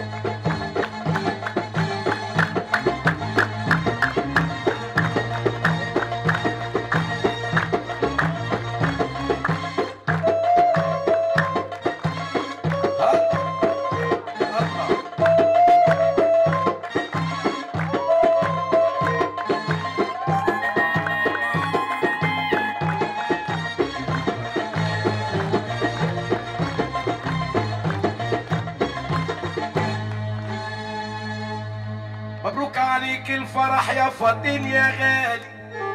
مبروك عليك الفرح يا فاطين يا غالي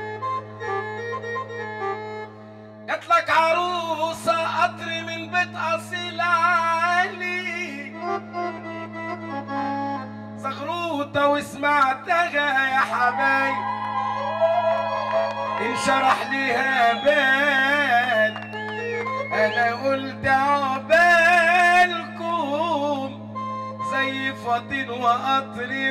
جات لك عروسة قطر من بيت أصيل عالي زغروطة وسمعتها يا حبايب انشرح ليها بال انا قلت عقبالكم زي فاطين وقطري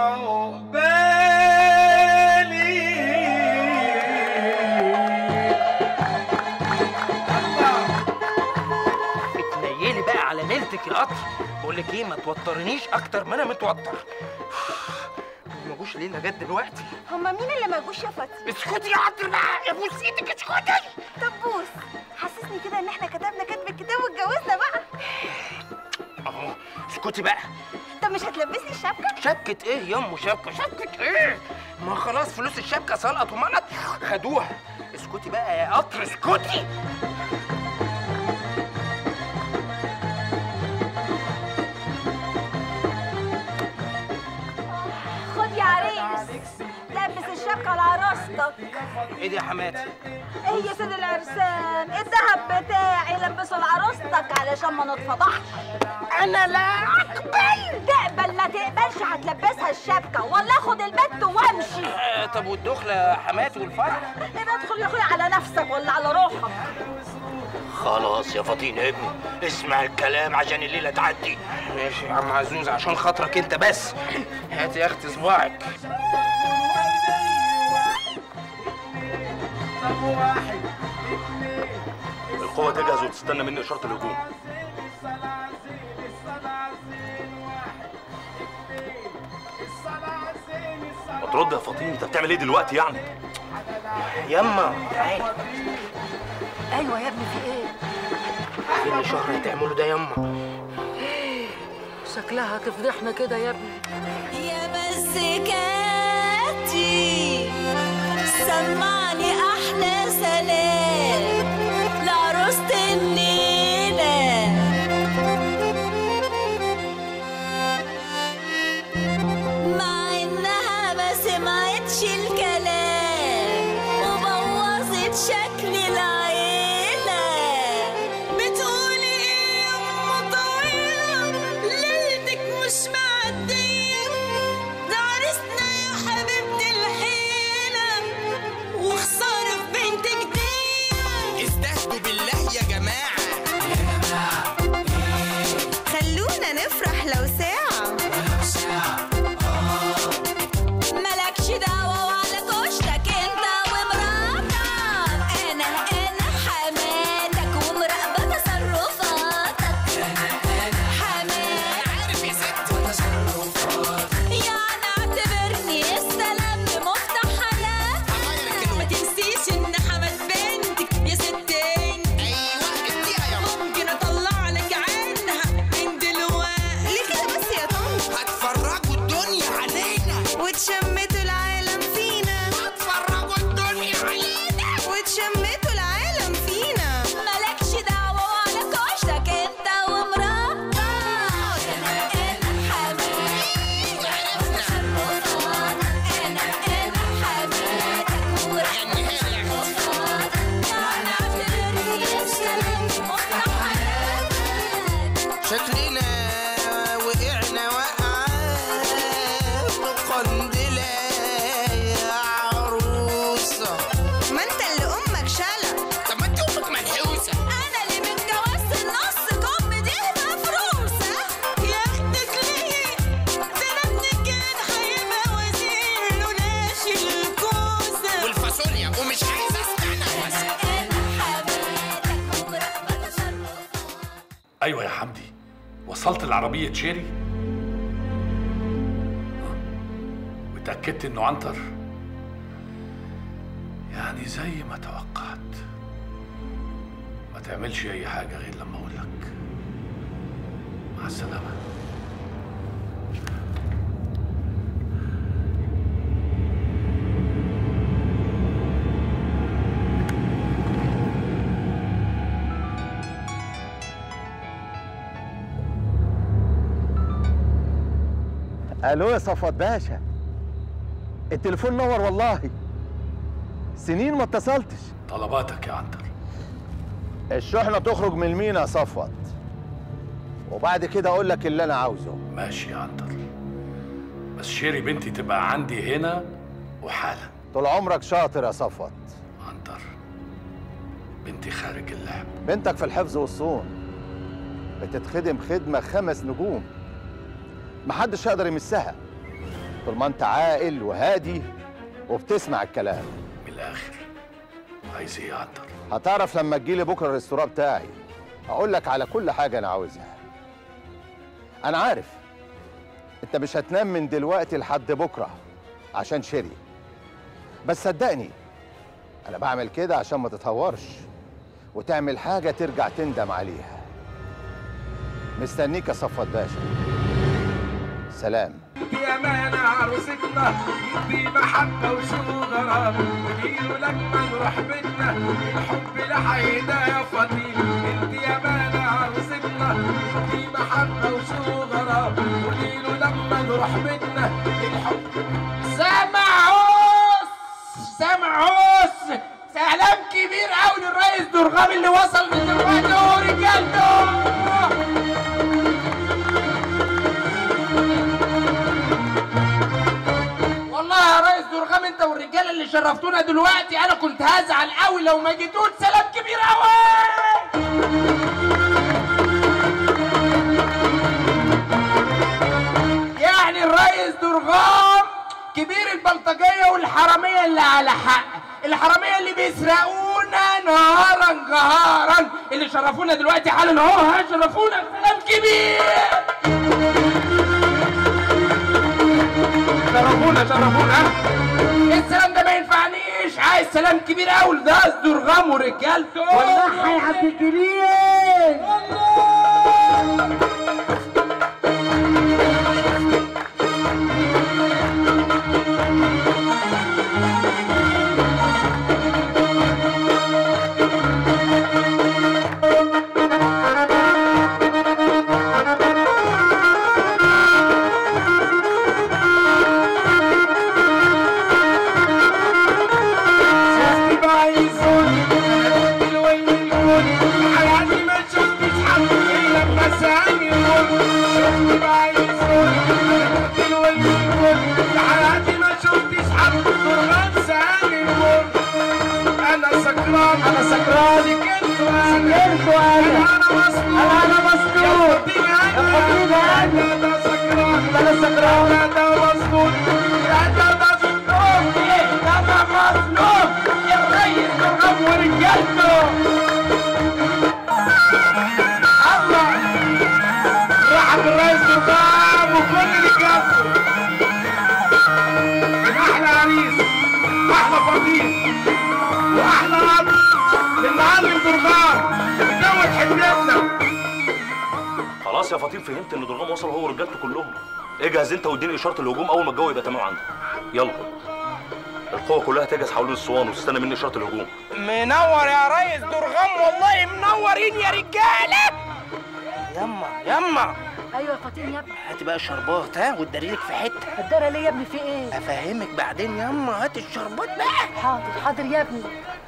وعقبالي اتنيلي بقى على ليلتك يا قطر بقول لك ايه ما توترنيش اكتر ما انا متوتر ما جوش ليه لغايه دلوقتي هما مين اللي ما جوش يا فاطمه اسكتي يا قطر بقى يا بوس ايدك اسكتي طب بوس حسسني كده ان احنا كتبنا كتب الكتاب واتجوزنا بقى اهو اسكتي بقى طب مش هتلبسني الشبكه شبكة ايه يا شبكة شبكة ايه ما خلاص فلوس الشبكة سلقت وملت خدوها اسكتي بقى يا قطر اسكتي خد يا عريس لبس الشبكه على عروستك ايه دي يا حماتي ايه يا سيد العرسان الذهب بتاعي لبسه لعروستك علشان ما نتفضحش انا لا اقبل تقبل لا تقبلش هتلبسها الشبكه والله خد البت وامشي آه طب والدخلة يا حماتي والفرح يبقى ادخل يا اخويا على نفسك ولا على روحك خلاص يا فطين يا ابني اسمع الكلام عشان الليله تعدي ماشي يا عم عزوز عشان خاطرك انت بس هاتي يا اختي صباعك طب واحد اتنين القوه تجهز وتستنى مني اشاره الهجوم الصلاة زين الصلاة زين واحد اتنين الصلاة زين الصلاة ما ترد يا فطين انت بتعمل ايه دلوقتي يعني يما تعالي ايوه يا ابني في ايه كل شهر هتعملوا ده يما شكلها هتفضحنا كده يا ابني يا مزيكاتي سمعني احلى سلام لعروسة الليلة مع انها ما سمعتش الكلام وبوظت شكل العيلة بتقولي ايه يا ام طويلة ليلتك مش معدية ده عرسنا يا حبيبتي الحيلة وخسارة في بنتك دي استهدوا بالله يا جماعة خلونا نفرح لو ساعة ملكش دعوة وعلى كشتك انت ومراتك انا انا حماتك ومراقبة تصرفاتك حماتك عارف يا ست يعني اعتبرني السلام مفتاح حياتك هغير الكلمة ما تنسيش ان حمد بنتك يا ستين ايوه اديها يا ماما ممكن اطلع لك عينها من دلوقتي ليه كده بس يا طنط هتفرجوا الدنيا علينا وتشمتوا العالم فينا هتفرجوا الدنيا علينا وتشمتوا العالم فينا مالكش دعوة وعلى كشتك انت ومراتك انا انا حماتك تصرفاتك انا انا حماتك وتصرفاتك انا اعتبرني السلام مفتاح حياتك شكلنا وقعنا وقعة قندلة يا عروسة ما انت اللي امك شلة طب ما انت امك منحوسة انا اللي من جواز النص كم دي مفروسه يا اختك ليه ده انا ابنك كان هيبقى وزير لولاش الكوسه والفاصوليا ومش عايزة استنى بس انا حماتك ومراقبه تصرفاتك ايوه يا حمدي وصلت العربيه تشيري اتأكدت انه عنتر يعني زي ما توقعت ما تعملش اي حاجة غير لما اقول لك مع السلامة الو يا صفوت باشا التليفون نور والله سنين ما اتصلتش طلباتك يا عنتر الشحنه تخرج من المينا يا صفوت وبعد كده اقول لك اللي انا عاوزه ماشي يا عنتر بس شيري بنتي تبقى عندي هنا وحالا طول عمرك شاطر يا صفوت عنتر بنتي خارج اللعب بنتك في الحفظ والصون بتتخدم خدمه خمس نجوم محدش يقدر يمسها طول ما انت عاقل وهادي وبتسمع الكلام من الاخر عايز ايه يا عنتر هتعرف لما تجيلي بكره الريستوران بتاعي هقول لك على كل حاجه انا عاوزها انا عارف انت مش هتنام من دلوقتي لحد بكره عشان شيري بس صدقني انا بعمل كده عشان ما تتهورش وتعمل حاجه ترجع تندم عليها مستنيك يا صفوت باشا سلام يا مان عروستنا يدي محبة وشو غرام وديله لما نروح بيتنا الحب لحيدا يا فاطين انت يا مان عروستنا يدي محبة وشو غرام وديله لما نروح بيتنا الحب سمعوس سمعوس سلام كبير قوي للرئيس درغام اللي وصل من دلوقتي ورجالته والله يا ريس درغام انت والرجاله اللي شرفتونا دلوقتي انا كنت هزعل قوي لو ما جيتوش سلام كبير قوي يعني الريس درغام كبير البلطجيه والحراميه اللي على حق الحراميه اللي بيسرقونا نهارا جهارا اللي شرفونا دلوقتي حالا اهو ها شرفونا سلام كبير شرفونا شرفونا السلام ده ما ينفعنيش عايز سلام كبير قوي ده درغام ورجالته والله يا عبد الكريم شفتي بعيزون الويل يقول حياتي ما شفتش حد الا بمساني يقول شفتي بعيزون الويل يقول حياتي ما شفتش حد درغام ساني يقول انا سكران انا سكران سكرت وانا انا مسلوق انا مسلوق يا انا انا ده سكران انا سكران انا ده مسلوق انا ده مسلوق انا مظلوم الريس درغام ورجالته الله رحب الرئيس درغام وكل اللي جنبه احلى عريس احلى فضيل واحلى اب للمعلم درغام اتجوز حبيبنا خلاص يا فطين فهمت ان درغام وصل هو ورجالته كلهم اجهز انت واديني اشاره الهجوم اول ما الجو يبقى تمام عندك يلا القوه كلها تجهز حوالين الاسوان وتستنى مني اشاره الهجوم منور يا ريس درغام والله منورين يا رجاله يما يما ايوه يا فاطين يا ابني هاتي بقى الشربات ها وتداريلك في حته الدار ليه يا ابني في ايه افهمك بعدين يما هات الشربات بقى حاضر حاضر يا ابني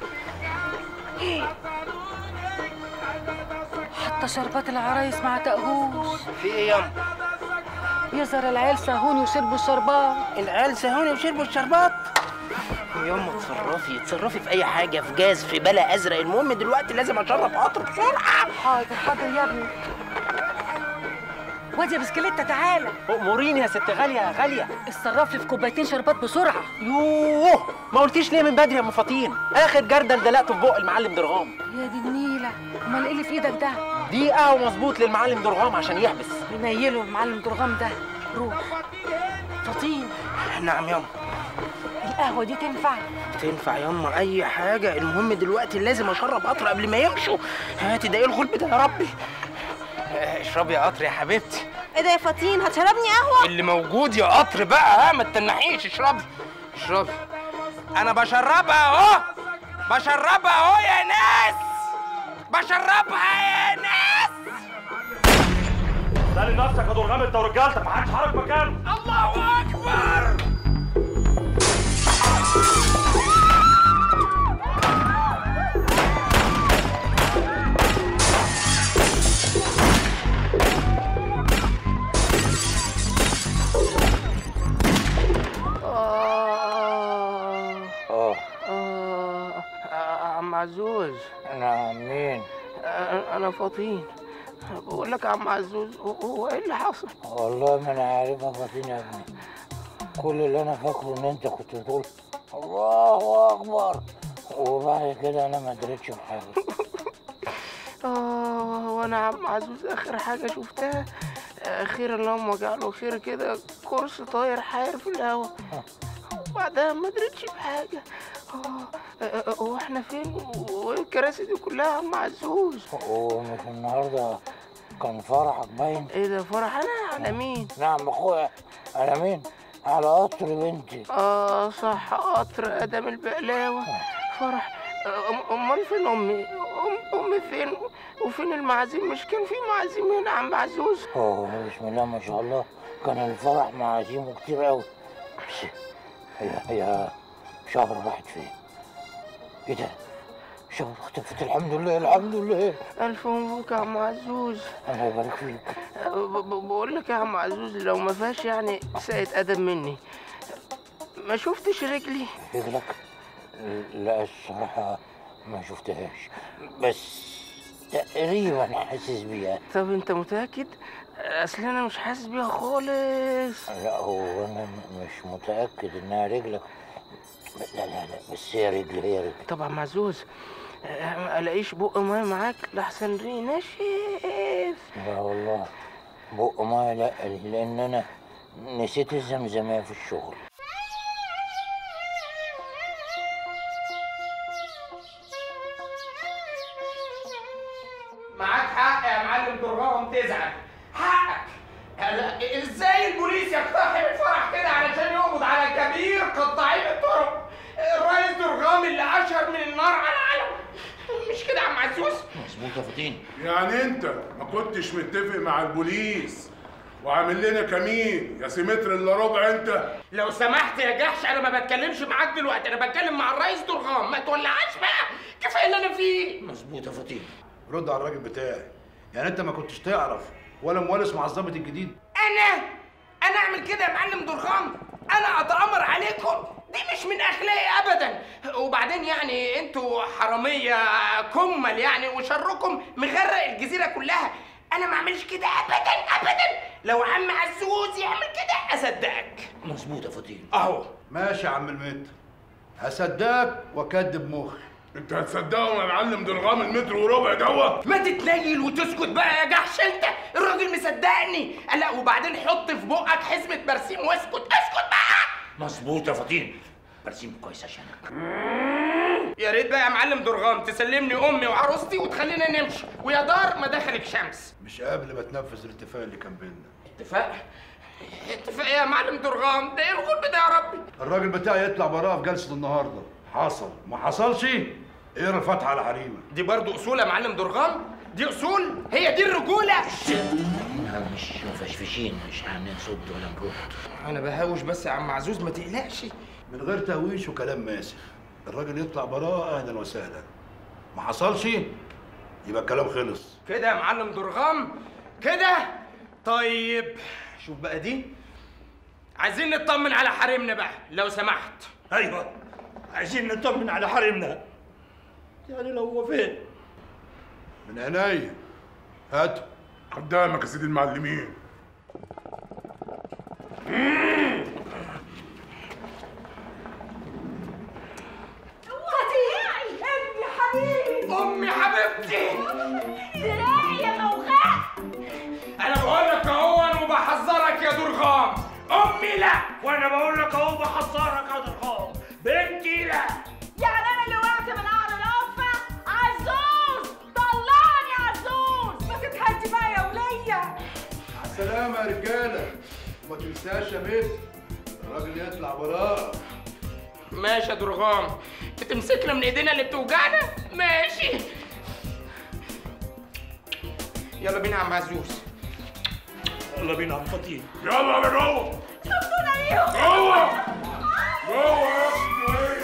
حتى شربات العرايس ما عتقهوش في ايه يما يظهر العيال سهوني وشربوا الشربات العيال سهوني وشربوا الشربات يما اتصرفي اتصرفي في اي حاجه في جاز في بلا ازرق المهم دلوقتي لازم اشرب قطر بسرعه حاضر حاضر يا ابني واد يا بسكليتة تعالى اموريني يا ست غاليه يا غاليه اتصرف لي في كوبايتين شربات بسرعة يوه ما قلتيش ليه من بدري يا ام فطين اخر جردل دلقته في بق المعلم درغام يا دي النيلة امال ايه اللي في ايدك ده دقيقه ومظبوط للمعلم درغام عشان يحبس بينيله المعلم درغام ده روح فطين نعم ياما القهوه دي تنفع تنفع ياما اي حاجه المهم دلوقتي لازم اشرب قطر قبل ما يمشوا هاتي ده ايه الغلب ده يا ربي آه، اشربي يا قطر يا حبيبتي ايه ده يا فطين هتشربني قهوه اللي موجود يا قطر بقى ها ما تتنحيش اشربي اشربي انا بشربها اهو بشربها اهو يا ناس بشربها يا ناس سالي نفسك يا درغام انت ورجالتك محدش حرك مكانه الله اكبر آه اه آه عم عزوز نعم مين آه، انا فطين بقول لك يا عم عزوز هو- هو ايه اللي حصل والله ما انا عارفها فاتين يا ابني كل اللي انا فاكره ان انت كنت بتقول الله اكبر وبعد كده انا ما دريتش بحاجه اه وانا يا عم عزوز اخر حاجه شفتها اخيرا اللهم اجعله خير كده كرسي طاير حاير في الهوا وبعدها ما دريتش بحاجه اه آه، آه، هو احنا فين وايه الكراسي دي كلها يا عم عزوز ومش النهارده كان فرحك باين ايه ده فرح انا على مين نعم اخويا على مين على قطر بنتي اه صح قطر ادم البقلاوه فرح آه، أم- امال فين امي أم امي فين وفين المعازيم مش كان في معازيم هنا يا عم عزوز اوه بسم الله ما شاء الله كان الفرح معازيمه كتير قوي بس هي هي شهر راحت فين ايه ده شهر اختفت الحمد لله الحمد لله الف مبروك يا عم عزوز الله يبارك فيك ب- ب- بقول لك يا عم عزوز لو ما فيهاش يعني ساءة ادب مني ما شفتش رجلي رجلك لا الصراحة ما شفتهاش بس تقريبا حاسس بيها طب انت متاكد اصل انا مش حاسس بيها خالص لا هو انا م- مش متأكد انها رجلك لا لا لا بس هي رجل هي رجل طبعا معزوز آه، ما الاقيش بق ميه معاك لحسن ري ناشف لا والله بق ما لا لان انا نسيت الزمزمية في الشغل معاك حق يا معلم درغام تزعل حقك هلا ازاي البوليس يقتحم الفرح كده علشان يقبض على كبير قطاعين الطرق الرئيس درغام اللي اشهر من النار على العلم مش كده يا عم عزوز مظبوط يا فطين يعني انت ما كنتش متفق مع البوليس وعامل لنا كمين يا سيمتر الا ربع انت لو سمحت يا جحش انا ما بتكلمش معاك دلوقتي انا بتكلم مع الرئيس درغام ما تولعش بقى كفايه اللي انا فيه مظبوط يا فطين رد على الراجل بتاعي يعني انت ما كنتش تعرف ولا موالس مع الظابط الجديد انا انا اعمل كده يا معلم درغام انا اتامر عليكم دي مش من اخلاقي ابدا وبعدين يعني انتوا حراميه كمل يعني وشركم مغرق الجزيره كلها انا ما اعملش كده ابدا ابدا لو عم عزوز يعمل كده اصدقك مظبوط يا فطين اهو ماشي يا عم المتر هصدقك واكدب مخي انت هتصدقهم يا معلم درغام المتر وربع دوت ما تتنيل وتسكت بقى يا جحش انت الراجل مصدقني لا وبعدين حط في بقك حزمه برسيم واسكت اسكت بقى مظبوط يا فطين برسيم كويس عشانك يا ريت بقى يا معلم درغام تسلمني امي وعروستي وتخلينا نمشي ويا دار ما دخلك شمس مش قبل ما تنفذ الاتفاق اللي كان بيننا اتفاق اتفاق إيه يا معلم درغام ده ايه الغلب ده يا ربي الراجل بتاعي يطلع براءة في جلسة النهارده حصل ما حصلش اقرا الفاتحة على حريمة دي برضو اصول يا معلم درغام دي اصول هي دي الرجوله احنا مش مفشفشين مش هنصد ولا نرد انا بهاوش بس يا عم عزوز ما تقلقش من غير تهويش وكلام ماسخ الراجل يطلع براءة اهلا وسهلا ما حصلش يبقى الكلام خلص كده يا معلم درغام كده طيب شوف بقى دي عايزين نطمن على حريمنا بقى لو سمحت ايوه عايزين نطمن على حريمنا يعني لو هو فين من عينيا هات قدامك يا سيدي المعلمين فتيعي ابني حبيبي امي حبيبتي دراعي يا موخاء انا بقول لك اهو وبحذرك يا درغام درغام امي لا وانا بقول لك اهو بحذرك يا درغام بنتي لا يعني انا اللي وقعت من قعر القفه عزوز طلعني يا عزوز ما تتهدي بقى يا وليه السلامة يا رجالة وما تنساش يا بنت الراجل يطلع وراك ماشي يا درغام بتمسكنا من ايدينا اللي بتوجعنا ماشي يلا بينا يا عم عزوز يلا بينا عم فطين يلا يا جوه شفتونا ايهم جوه جوه يا ابني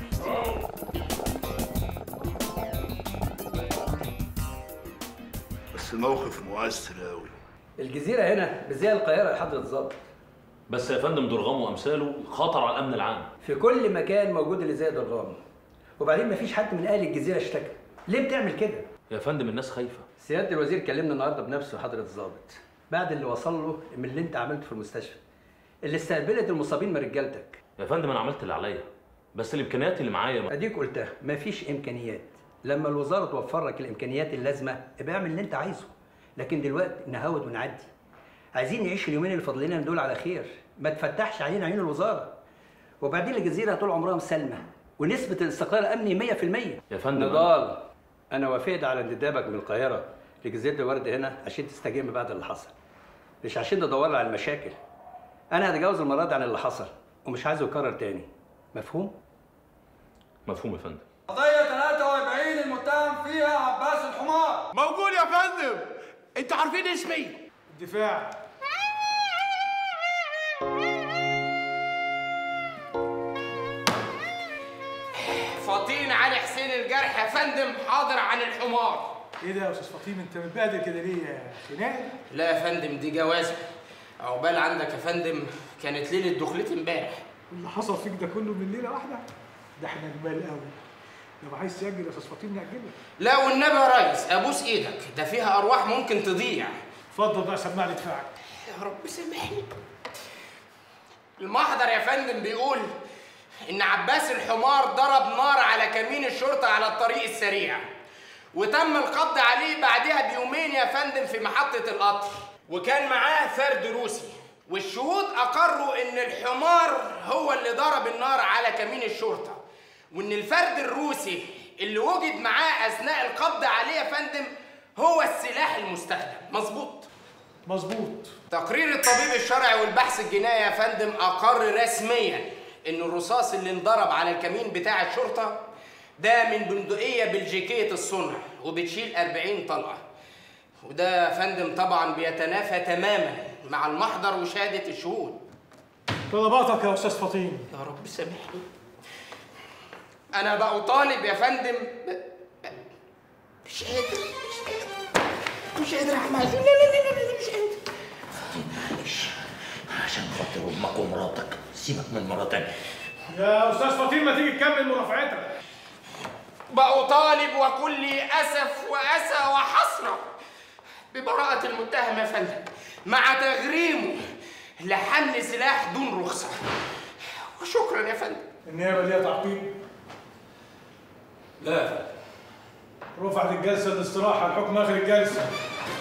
بس الموقف مؤثر أوي الجزيرة هنا مش زي القاهرة يا حضرة الظابط بس يا فندم درغام وامثاله خطر على الامن العام في كل مكان موجود اللي زي درغام وبعدين مفيش حد من أهل الجزيرة اشتكى ليه بتعمل كده؟ يا فندم الناس خايفه سيادة الوزير كلمنا النهارده بنفسه حضرة الظابط بعد اللي وصل له من اللي انت عملته في المستشفى اللي استقبلت المصابين من رجالتك يا فندم انا عملت اللي عليا بس الامكانيات اللي معايا ما... اديك قلتها مفيش امكانيات لما الوزاره توفر لك الامكانيات اللازمه ابقى اعمل اللي انت عايزه لكن دلوقتي نهود ونعدي عايزين نعيش اليومين اللي فاضلين لنا دول على خير ما تفتحش علينا عيون الوزاره وبعدين الجزيره طول عمرها مسالمه ونسبه الاستقرار الامني 100% يا فندم نضال انا وافقت على انتدابك من القاهره لجزيره الورد هنا عشان تستجم بعد اللي حصل مش عشان تدور على المشاكل انا هتجاوز المره دي عن اللي حصل ومش عايزه يكرر تاني مفهوم مفهوم يا فندم قضية 43 المتهم فيها عباس الحمار موجود يا فندم انتوا عارفين اسمي الدفاع فاطين علي حسين الجرح يا فندم حاضر عن الحمار ايه ده يا استاذ فطيم انت متبهدل كده ليه يا خناقي؟ لا يا فندم دي جوازة عقبال عندك يا فندم كانت ليلة دخلتي امبارح اللي حصل فيك ده كله من ليله واحده ده احنا جبال قوي لو عايز تسجل يا استاذ فطيم نأجلك لا والنبي يا ريس ابوس ايدك ده فيها ارواح ممكن تضيع اتفضل بقى سمعني دفاعك يا رب سامحني المحضر يا فندم بيقول ان عباس الحمار ضرب نار على كمين الشرطه على الطريق السريع وتم القبض عليه بعدها بيومين يا فندم في محطه القطر وكان معاه فرد روسي والشهود اقروا ان الحمار هو اللي ضرب النار على كمين الشرطه وان الفرد الروسي اللي وجد معاه اثناء القبض عليه يا فندم هو السلاح المستخدم مظبوط مظبوط تقرير الطبيب الشرعي والبحث الجنائي يا فندم اقر رسميا ان الرصاص اللي انضرب على الكمين بتاع الشرطه ده من بندقيه بلجيكيه الصنع وبتشيل 40 طلقه وده يا فندم طبعا بيتنافى تماما مع المحضر وشهاده الشهود طلباتك يا استاذ فطيم يا رب سامحني انا بقى طالب يا فندم ب- مش قادر مش قادر مش قادر يا عم عزيز لا لا لا لا لا، مش قادر معلش عشان خاطر امك ومراتك سيبك من مراتك يا استاذ فطيم ما تيجي تكمل مرافعتك بقى طالب وكل اسف واسى وحسره ببراءة المتهم يا فندم مع تغريمه لحمل سلاح دون رخصة وشكرا يا فندم النيابه ليها تعقيب لا يا فندم رفعت الجلسه الاستراحه الحكم اخر الجلسه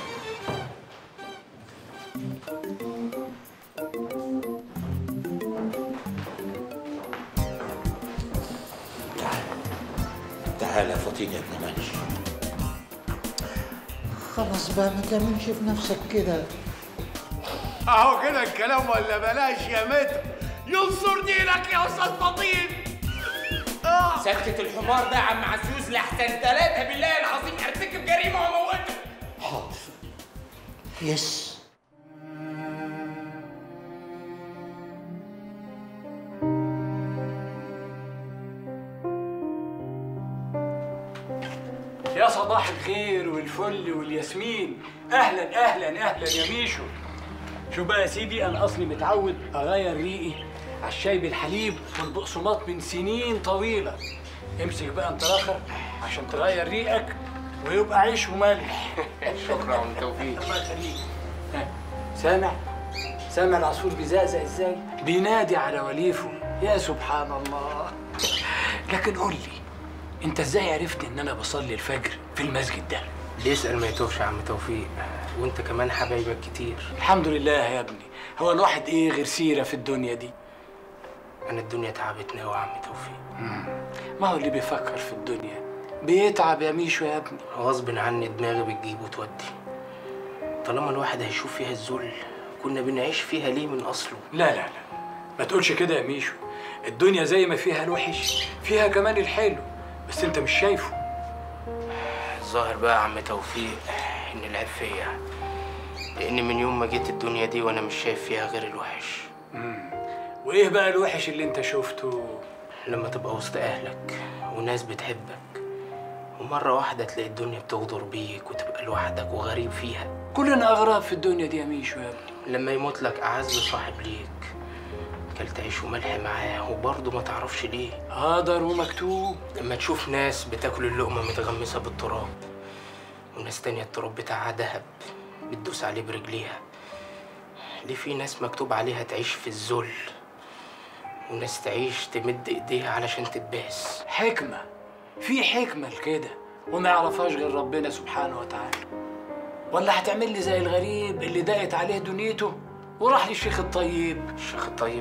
تعال يا فطين يا ابن منش خلاص بقى ما تعملش في نفسك كده اهو كده الكلام ولا بلاش يا متر ينصر دينك يا استاذ فطين سكت الحمار ده يا عم عزوز لحسن ثلاثة بالله العظيم ارتكب جريمة واموته حاضر يس يا صباح الخير والفل والياسمين اهلا اهلا اهلا يا ميشو شوف بقى يا سيدي انا اصلي متعود اغير ريقي على الشاي بالحليب والبقسماط من سنين طويله امسك بقى انت الاخر عشان تغير ريقك ويبقى عيش وملح شكرا يا عم توفيق الله يخليك ها، سامع سامع العصفور بيزقزق ازاي بينادي على وليفه يا سبحان الله لكن قول لي انت ازاي عرفت ان انا بصلي الفجر في المسجد ده اللي يسأل ما يتوهش يا عم توفيق وانت كمان حبايبك كتير الحمد لله يا ابني هو الواحد ايه غير سيره في الدنيا دي انا الدنيا تعبتني قوي يا عم توفيق ما هو اللي بيفكر في الدنيا بيتعب يا ميشو يا ابني غصب عني دماغي بتجيب وتودي طالما الواحد هيشوف فيها الذل كنا بنعيش فيها ليه من اصله لا لا لا ما تقولش كده يا ميشو الدنيا زي ما فيها الوحش فيها كمان الحلو بس انت مش شايفه الظاهر بقى يا عم توفيق ان العيب فيا لان من يوم ما جيت الدنيا دي وانا مش شايف فيها غير الوحش وايه بقى الوحش اللي انت شفته لما تبقى وسط اهلك وناس بتحبك ومرة واحدة تلاقي الدنيا بتغدر بيك وتبقى لوحدك وغريب فيها كلنا اغراب في الدنيا دي يا ميشو يا ابني لما يموت لك أعز صاحب ليك كلت عيش وملح معاه وبرضه ما تعرفش ليه قدر ومكتوب لما تشوف ناس بتاكل اللقمة متغمسة بالتراب وناس تانية التراب بتاعها دهب بتدوس عليه برجليها ليه في ناس مكتوب عليها تعيش في الذل وناس تعيش تمد ايديها علشان تتباس حكمة في حكمة لكده وما يعرفهاش غير ربنا سبحانه وتعالى ولا هتعمل لي زي الغريب اللي ضاقت عليه دنيته وراح للشيخ الطيب الشيخ الطيب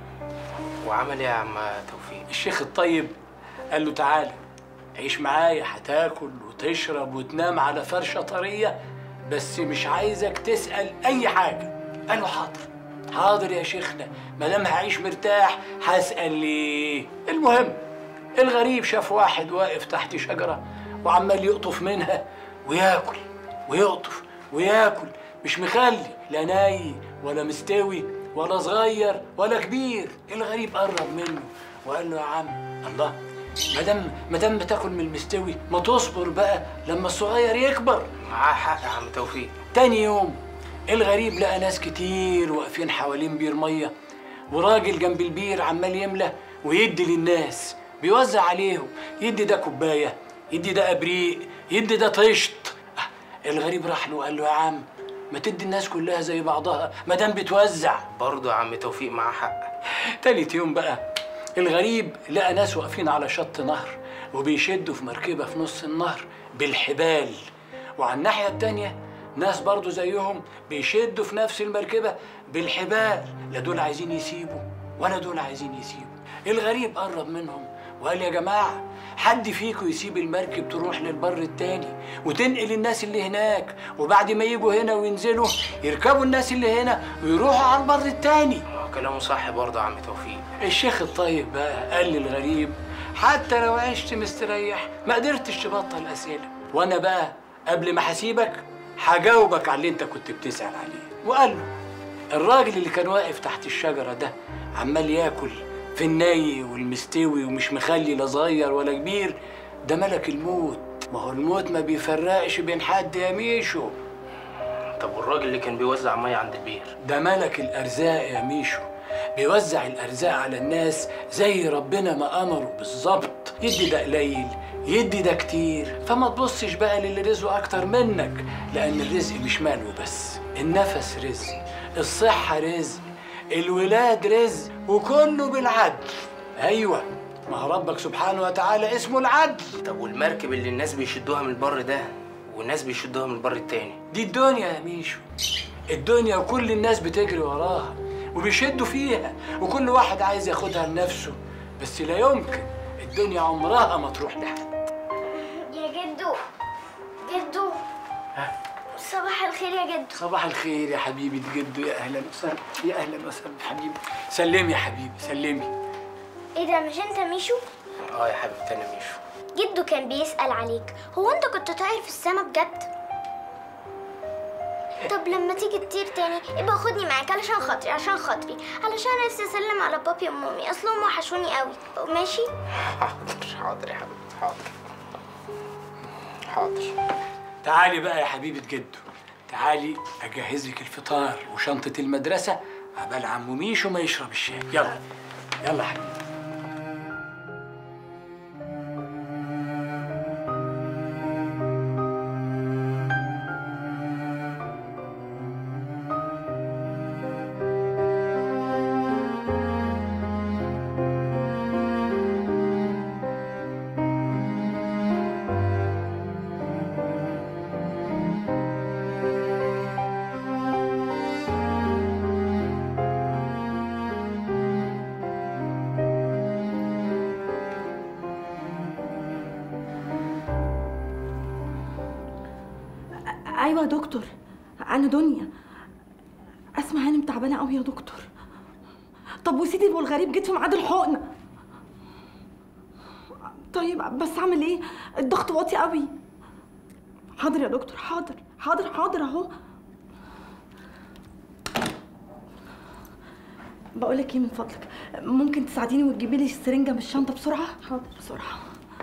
وعمل ايه يا عم توفيق الشيخ الطيب قال له تعالى عيش معايا هتاكل وتشرب وتنام على فرشة طرية بس مش عايزك تسأل أي حاجة قال له حاضر حاضر يا شيخنا ما دام هعيش مرتاح هسأل ليه المهم الغريب شاف واحد واقف تحت شجرة وعمال يقطف منها وياكل ويقطف وياكل مش مخلي لا ناي ولا مستوي ولا صغير ولا كبير الغريب قرب منه وقال له يا عم الله مادام مادام بتاكل من المستوي ما تصبر بقى لما الصغير يكبر معاه حق يا عم توفيق تاني يوم الغريب لقى ناس كتير واقفين حوالين بير ميه وراجل جنب البير عمال يملى ويدي للناس بيوزع عليهم يدي ده كوبايه يدي ده ابريق يدي ده طشت آه، الغريب راح له وقال له يا عم ما تدي الناس كلها زي بعضها ما دام بتوزع برضه يا عم توفيق معاه حق تالت يوم بقى الغريب لقى ناس واقفين على شط نهر وبيشدوا في مركبة في نص النهر بالحبال وعلى الناحية التانية ناس برضو زيهم بيشدوا في نفس المركبة بالحبال لا دول عايزين يسيبوا ولا دول عايزين يسيبوا الغريب قرب منهم وقال يا جماعة حد فيكم يسيب المركب تروح للبر التاني وتنقل الناس اللي هناك وبعد ما يجوا هنا وينزلوا يركبوا الناس اللي هنا ويروحوا على البر التاني كلامه صح برضه يا عم توفيق الشيخ الطيب بقى قال للغريب حتى لو عشت مستريح ما قدرتش تبطل أسئلة وأنا بقى قبل ما هسيبك هجاوبك على اللي أنت كنت بتسأل عليه وقال له الراجل اللي كان واقف تحت الشجرة ده عمال ياكل في الني والمستوي ومش مخلي لا صغير ولا كبير ده ملك الموت ما هو الموت ما بيفرقش بين حد يا ميشو طب والراجل اللي كان بيوزع ميه عند البير ده ملك الأرزاق يا ميشو بيوزع الأرزاق على الناس زي ربنا ما أمره بالظبط يدي ده قليل يدي ده كتير فما تبصش بقى للي رزقه أكتر منك لأن الرزق مش ماله بس النفس رزق الصحة رزق الولاد رزق وكله بالعدل أيوة ما هو ربك سبحانه وتعالى اسمه العدل طب والمركب اللي الناس بيشدوها من البر ده والناس بيشدوها من البر التاني دي الدنيا يا ميشو الدنيا وكل الناس بتجري وراها وبيشدوا فيها وكل واحد عايز ياخدها لنفسه بس لا يمكن الدنيا عمرها ما تروح لحد يا جدو جدو صباح الخير يا جدو صباح الخير يا حبيبي جدو يا اهلا وسهلا يا اهلا وسهلا حبيبي سلمي يا حبيبي سلمي ايه ده مش انت ميشو اه يا حبيبتي انا ميشو جدو كان بيسأل عليك هو انت كنت طاير في السما بجد طب لما تيجي تطير تاني ابقى خدني معاك علشان خاطري عشان خاطري علشان نفسي اسلم على بابي ومامي اصلهم وحشوني قوي ماشي حاضر حاضر يا حبيبي حاضر حاضر تعالي بقى يا حبيبة جدو تعالي اجهز لك الفطار وشنطة المدرسة عبال عمو ميشو ما يشرب الشاي يلا يلا حبيبي ايوه يا دكتور انا دنيا اسمع هانم تعبانه قوي يا دكتور طب وسيدي ابو الغريب جيت في ميعاد الحقنه طيب بس اعمل ايه الضغط واطي قوي حاضر يا دكتور حاضر حاضر حاضر اهو بقول لك ايه من فضلك ممكن تساعديني وتجيبي لي السرنجه من الشنطه بسرعه حاضر بسرعه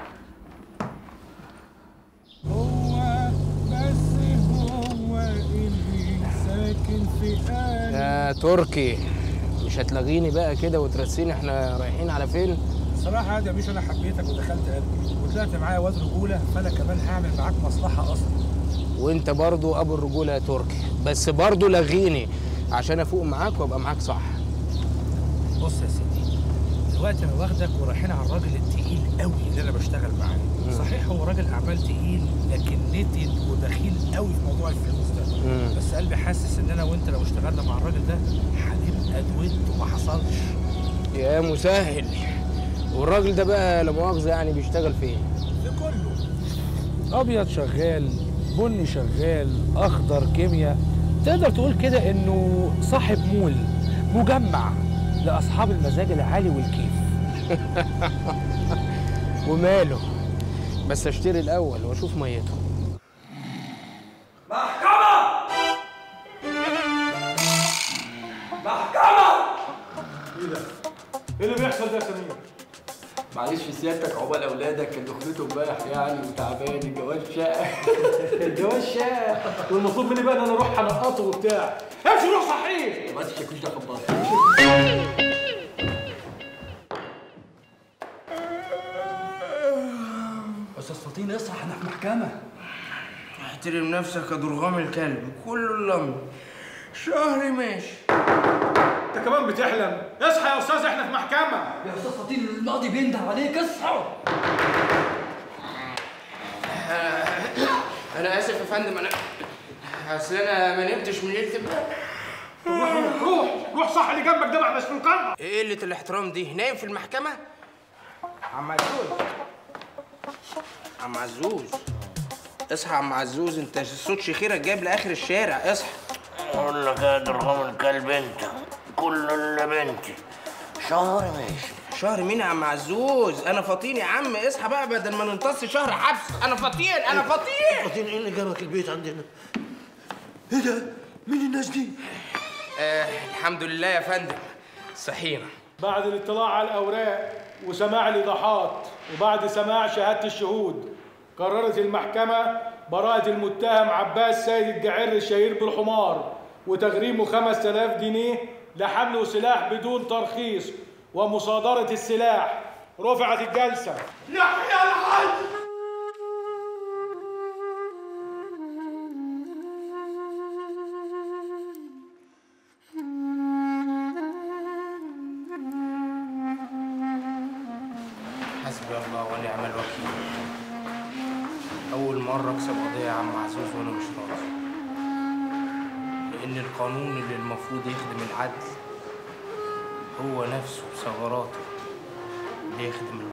ساكن في قلبي يا تركي مش هتلغيني بقى كده وترسيني احنا رايحين على فين؟ صراحة عادي يا باشا أنا حبيتك ودخلت قلبي وطلعت معايا واد رجولة فأنا كمان هعمل معاك مصلحة أصلا وانت برضو ابو الرجوله يا تركي بس برضو لغيني عشان افوق معاك وابقى معاك صح بص يا سيدي دلوقتي أنا واخدك ورايحين على الراجل التقيل قوي اللي أنا بشتغل معاه صحيح هو راجل أعمال تقيل لكن نتن ودخيل قوي في موضوع الفلوس ده مم. بس قلبي حاسس إن أنا وأنت لو اشتغلنا مع الراجل ده هنبقى دويت وما حصلش يا مسهل والراجل ده بقى لا مؤاخذه يعني بيشتغل فين؟ في كله ابيض شغال بني شغال اخضر كيمياء تقدر تقول كده انه صاحب مول مجمع لاصحاب المزاج العالي والكيف وماله بس اشتري الاول واشوف ميته محكمة ايه ده؟ ايه اللي بيحصل ده يا سمير؟ معلش سيادتك عقبال اولادك كان دخلته امبارح يعني وتعبان الجواز شقه الجواز شاق والمطلوب مني بقى ان انا اروح انقطه وبتاع امشي روح صحيح ما تشكوش ده خباط استاذ فطين اصحى احنا في محكمه احترم نفسك يا درغام الكلب كله اللم شهر ماشي انت كمان بتحلم اصحى يا استاذ احنا في محكمه يا استاذ فطين الماضي بينده عليك اصحى انا اسف يا فندم انا اصل انا ما نمتش من ليله امبارح روح روح روح روح صح اللي جنبك ده ما احناش في القلب ايه قله الاحترام دي نايم في المحكمه عم عزوز عم عزوز اصحى يا عم عزوز انت صوت شخيرك جايب لاخر الشارع اصحى اقول لك يا درغام الكلب انت كله الا بنتي شهر ماشي شهر مين يا عم عزوز انا فطين يا عم اصحى بقى بدل ما نمتص شهر حبس انا فطين انا فطين فطين ايه اللي جابك البيت عندنا ايه ده مين الناس دي آه الحمد لله يا فندم صحينا بعد الاطلاع على الاوراق وسماع الايضاحات وبعد سماع شهاده الشهود قررت المحكمه براءة المتهم عباس سيد الجعير الشهير بالحمار وتغريمه 5000 جنيه لحمله سلاح بدون ترخيص ومصادرة السلاح رفعت الجلسة يحيى الحج حسبي الله ونعم الوكيل أول مرة أكسب قضية يا عم عزوز وأنا مش راضي لأن القانون اللي المفروض يخدم العدل هو نفسه بثغراته اللي يخدم